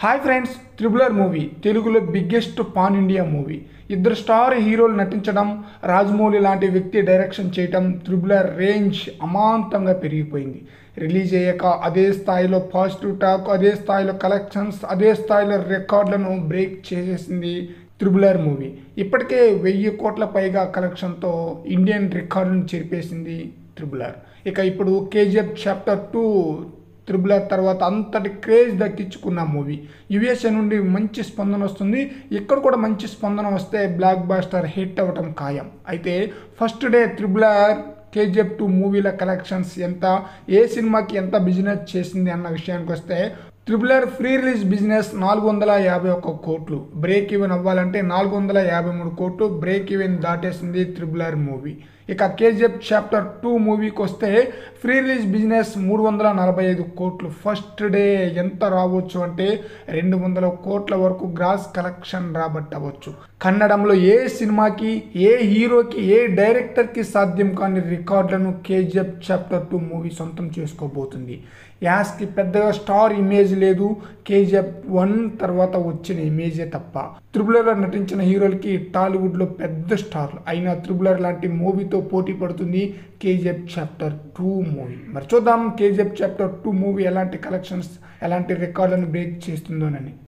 hi friends triple R movie తెలుగులో biggest pan India movie ఇద్దరు star హీరోలు నటించడం రాజమౌళి లాంటి వ్యక్తి డైరెక్షన్ చేయటం త్రిబులర్ రేంజ్ అమాంతంగా పెరిగిపోయింది రిలీజ్ అయ్యాక అదే స్థాయిలో పాజిటివ్ టాక్ అదే స్థాయిలో కలెక్షన్స్ అదే స్థాయిలో రికార్డులను బ్రేక్ చేసేసింది త్రిబులర్ మూవీ ఇప్పటికే వెయ్యి కోట్ల పైగా కలెక్షన్తో ఇండియన్ రికార్డును చెరిపేసింది త్రిబులర్ ఇక ఇప్పుడు కేజీఎఫ్ చాప్టర్ టూ త్రిబులర్ తర్వాత అంతటి క్రేజ్ దక్కించుకున్న మూవీ యుఎస్ఏ నుండి మంచి స్పందన వస్తుంది ఇక్కడ కూడా మంచి స్పందన వస్తే బ్లాక్ బాస్టర్ హిట్ అవ్వటం ఖాయం అయితే first day triple R KGF two మూవీల కలెక్షన్స్ ఎంత ఏ సినిమాకి ఎంత బిజినెస్ చేసింది అన్న విషయానికి వస్తే త్రిబులర్ ఫ్రీ రిలీజ్ బిజినెస్ నాలుగు వందల యాభై ఒక్క కోట్లు బ్రేక్ ఈవెన్ అవ్వాలంటే నాలుగు వందల యాభై మూడు కోట్లు బ్రేక్ ఈవెన్ దాటేసింది త్రిబులర్ మూవీ ఇక కేజీఎఫ్ చాప్టర్ టూ మూవీకి వస్తే ఫ్రీ రిలీజ్ బిజినెస్ మూడు వందల నలభై ఐదు కోట్లు ఫస్ట్ డే ఎంత రావచ్చు అంటే రెండు వందల కోట్ల వరకు గ్రాస్ కలెక్షన్ రాబట్టవచ్చు కన్నడంలో ఏ సినిమాకి ఏ హీరోకి ఏ డైరెక్టర్కి సాధ్యం కాని రికార్డులను కేజీఎఫ్ చాప్టర్ టూ మూవీ సొంతం చేసుకోబోతుంది యాస్కి పెద్దగా స్టార్ ఇమేజ్ లేదు కేజీఎఫ్ వన్ తర్వాత వచ్చిన ఇమేజే తప్ప త్రిబులర్లో నటించిన హీరోలకి టాలీవుడ్లో పెద్ద స్టార్లు అయినా త్రిబులర్ లాంటి మూవీతో పోటీ పడుతుంది కేజీఎఫ్ చాప్టర్ టూ మూవీ మరి చూద్దాం కేజీఎఫ్ చాప్టర్ టూ మూవీ ఎలాంటి కలెక్షన్స్ ఎలాంటి రికార్డులను బ్రేక్ చేస్తుందోనని